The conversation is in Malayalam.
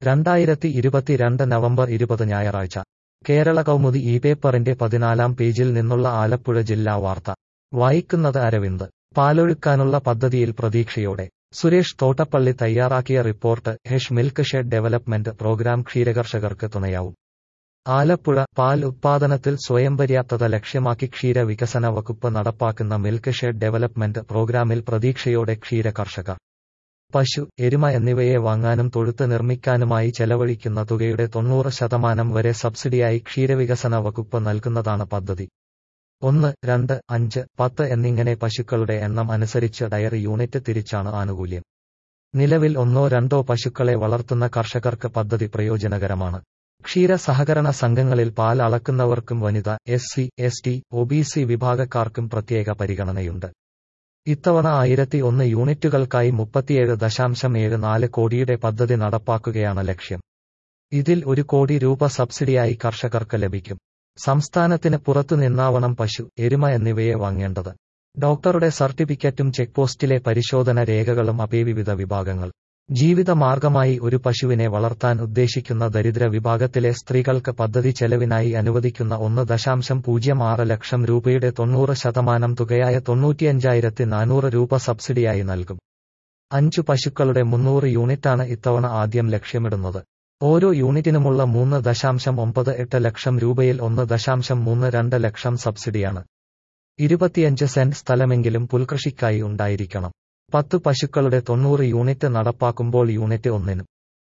രണ്ടായിരത്തി ഇരുപത്തിരണ്ട് നവംബർ ഇരുപത് ഞായറാഴ്ച കേരള കൗമുദി ഈ പേപ്പറിന്റെ പതിനാലാം പേജിൽ നിന്നുള്ള ആലപ്പുഴ ജില്ലാ വാർത്ത വായിക്കുന്നത് അരവിന്ദ് പാലൊഴുക്കാനുള്ള പദ്ധതിയിൽ പ്രതീക്ഷയോടെ സുരേഷ് തോട്ടപ്പള്ളി തയ്യാറാക്കിയ റിപ്പോർട്ട് ഹെഷ് മിൽക്ക് ഷെഡ് ഡെവലപ്മെന്റ് പ്രോഗ്രാം ക്ഷീരകർഷകർക്ക് തുണയാവും ആലപ്പുഴ പാൽ ഉത്പാദനത്തിൽ സ്വയം പര്യാപ്തത ലക്ഷ്യമാക്കി ക്ഷീര വികസന വകുപ്പ് നടപ്പാക്കുന്ന മിൽക്ക് ഷെഡ് ഡെവലപ്മെന്റ് പ്രോഗ്രാമിൽ പ്രതീക്ഷയോടെ ക്ഷീര കർഷകർ പശു എരുമ എന്നിവയെ വാങ്ങാനും തൊഴുത്ത് നിർമ്മിക്കാനുമായി ചെലവഴിക്കുന്ന തുകയുടെ തൊണ്ണൂറ് ശതമാനം വരെ സബ്സിഡിയായി ക്ഷീരവികസന വകുപ്പ് നൽകുന്നതാണ് പദ്ധതി ഒന്ന് രണ്ട് അഞ്ച് പത്ത് എന്നിങ്ങനെ പശുക്കളുടെ എണ്ണം അനുസരിച്ച് ഡയറി യൂണിറ്റ് തിരിച്ചാണ് ആനുകൂല്യം നിലവിൽ ഒന്നോ രണ്ടോ പശുക്കളെ വളർത്തുന്ന കർഷകർക്ക് പദ്ധതി പ്രയോജനകരമാണ് ക്ഷീര സഹകരണ സംഘങ്ങളിൽ പാൽ അളക്കുന്നവർക്കും വനിത S C S T O B C വിഭാഗക്കാർക്കും പ്രത്യേക പരിഗണനയുണ്ട് ഇത്തവണ ആയിരത്തി ഒന്ന് യൂണിറ്റുകൾക്കായി മുപ്പത്തിയേഴ് ദശാംശം ഏഴ് നാല് കോടിയുടെ പദ്ധതി നടപ്പാക്കുകയാണ് ലക്ഷ്യം ഇതിൽ ഒരു കോടി രൂപ സബ്സിഡിയായി കർഷകർക്ക് ലഭിക്കും സംസ്ഥാനത്തിന് പുറത്തു നിന്നാവണം പശു എരുമ എന്നിവയെ വാങ്ങേണ്ടത് ഡോക്ടറുടെ സർട്ടിഫിക്കറ്റും ചെക്ക് പോസ്റ്റിലെ പരിശോധന രേഖകളും അപേ വിവിധ വിഭാഗങ്ങൾ ജീവിതമാർഗമായി ഒരു പശുവിനെ വളർത്താൻ ഉദ്ദേശിക്കുന്ന ദരിദ്ര വിഭാഗത്തിലെ സ്ത്രീകൾക്ക് പദ്ധതി ചെലവിനായി അനുവദിക്കുന്ന ഒന്ന് ദശാംശം പൂജ്യം ആറ് ലക്ഷം രൂപയുടെ തൊണ്ണൂറ് ശതമാനം തുകയായ തൊണ്ണൂറ്റിയഞ്ചായിരത്തി നാനൂറ് രൂപ സബ്സിഡിയായി നൽകും അഞ്ചു പശുക്കളുടെ മുന്നൂറ് യൂണിറ്റാണ് ഇത്തവണ ആദ്യം ലക്ഷ്യമിടുന്നത് ഓരോ യൂണിറ്റിനുമുള്ള മൂന്ന് ദശാംശം ഒമ്പത് എട്ട് ലക്ഷം രൂപയിൽ ഒന്ന് ദശാംശം മൂന്ന് രണ്ട് ലക്ഷം സബ്സിഡിയാണ് ഇരുപത്തിയഞ്ച് സെന്റ് സ്ഥലമെങ്കിലും പുൽകൃഷിക്കായി ഉണ്ടായിരിക്കണം പത്ത് പശുക്കളുടെ തൊണ്ണൂറ് യൂണിറ്റ് നടപ്പാക്കുമ്പോൾ യൂണിറ്റ് ഒന്നിനും